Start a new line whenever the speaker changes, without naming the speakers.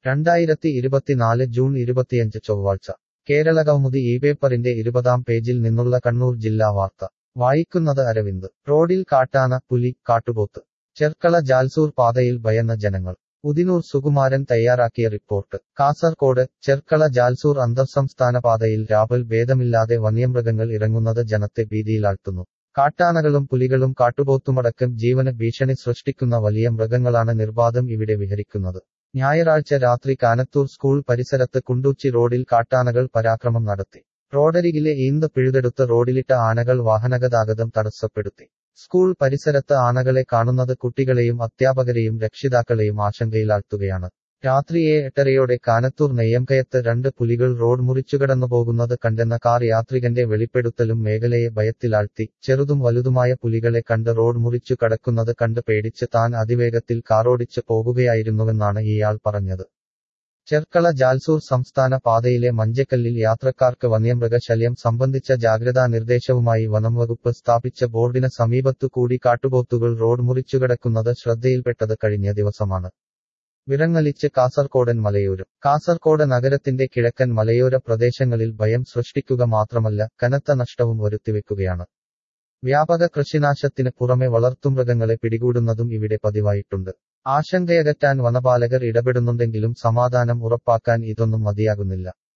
രണ്ടായിരത്തി ഇരുപത്തിനാല് ജൂൺ ഇരുപത്തിയഞ്ച് ചൊവ്വാഴ്ച കേരള കൗമുദി ഈ പേപ്പറിന്റെ ഇരുപതാം പേജിൽ നിന്നുള്ള കണ്ണൂർ ജില്ലാ വാർത്ത വായിക്കുന്നത് അരവിന്ദ് റോഡിൽ കാട്ടാന പുലി കാട്ടുപോത്ത് ചെർക്കള ജാൽസൂർ പാതയിൽ ഭയന്ന ജനങ്ങൾ ഉദിനൂർ സുകുമാരൻ തയ്യാറാക്കിയ റിപ്പോർട്ട് കാസർകോട് ചെർക്കള ജാൽസൂർ അന്തർസംസ്ഥാന പാതയിൽ രാപൽ ഭേദമില്ലാതെ വന്യമൃഗങ്ങൾ ഇറങ്ങുന്നത് ജനത്തെ ഭീതിയിലാഴ്ത്തുന്നു കാട്ടാനകളും പുലികളും കാട്ടുപോത്തുമടക്കം ജീവന് ഭീഷണി സൃഷ്ടിക്കുന്ന വലിയ മൃഗങ്ങളാണ് നിർബാധം ഇവിടെ വിഹരിക്കുന്നത് ഞായറാഴ്ച രാത്രി കാനത്തൂർ സ്കൂൾ പരിസരത്ത് കുണ്ടൂച്ചി റോഡിൽ കാട്ടാനകൾ പരാക്രമം നടത്തി റോഡരികിലെ ഈന്ത് പിഴുതെടുത്ത് റോഡിലിട്ട ആനകൾ വാഹനഗതാഗതം തടസ്സപ്പെടുത്തി സ്കൂൾ പരിസരത്ത് ആനകളെ കാണുന്നത് കുട്ടികളെയും അധ്യാപകരെയും രക്ഷിതാക്കളെയും ആശങ്കയിലാഴ്ത്തുകയാണ് രാത്രി ഏ എട്ടരയോടെ കാനത്തൂർ നെയ്യംകയത്ത് രണ്ട് പുലികൾ റോഡ് മുറിച്ചുകടന്നു പോകുന്നത് കണ്ടെന്ന കാർ യാത്രികന്റെ വെളിപ്പെടുത്തലും മേഖലയെ ഭയത്തിലാഴ്ത്തി ചെറുതും വലുതുമായ പുലികളെ കണ്ട് റോഡ് മുറിച്ചു കടക്കുന്നത് കണ്ട് പേടിച്ച് താൻ അതിവേഗത്തിൽ കാറോടിച്ച് പോകുകയായിരുന്നുവെന്നാണ് ഇയാൾ പറഞ്ഞത് ചെർക്കള ജാൽസൂർ സംസ്ഥാന പാതയിലെ മഞ്ചക്കല്ലിൽ യാത്രക്കാർക്ക് വന്യമൃഗശല്യം സംബന്ധിച്ച ജാഗ്രതാ നിർദ്ദേശവുമായി വനംവകുപ്പ് സ്ഥാപിച്ച ബോർഡിന് സമീപത്തു കൂടി കാട്ടുപോത്തുകൾ റോഡ് മുറിച്ചുകിടക്കുന്നത് ശ്രദ്ധയിൽപ്പെട്ടത് കഴിഞ്ഞ ദിവസമാണ് വിറങ്ങലിച്ച് കാസർകോടൻ മലയോരം കാസർകോട് നഗരത്തിന്റെ കിഴക്കൻ മലയോര പ്രദേശങ്ങളിൽ ഭയം സൃഷ്ടിക്കുക മാത്രമല്ല കനത്ത നഷ്ടവും വരുത്തിവെക്കുകയാണ് വ്യാപക കൃഷിനാശത്തിന് പുറമെ വളർത്തുമൃഗങ്ങളെ പിടികൂടുന്നതും ഇവിടെ പതിവായിട്ടുണ്ട് ആശങ്കയകറ്റാൻ വനപാലകർ ഇടപെടുന്നുണ്ടെങ്കിലും സമാധാനം ഉറപ്പാക്കാൻ ഇതൊന്നും മതിയാകുന്നില്ല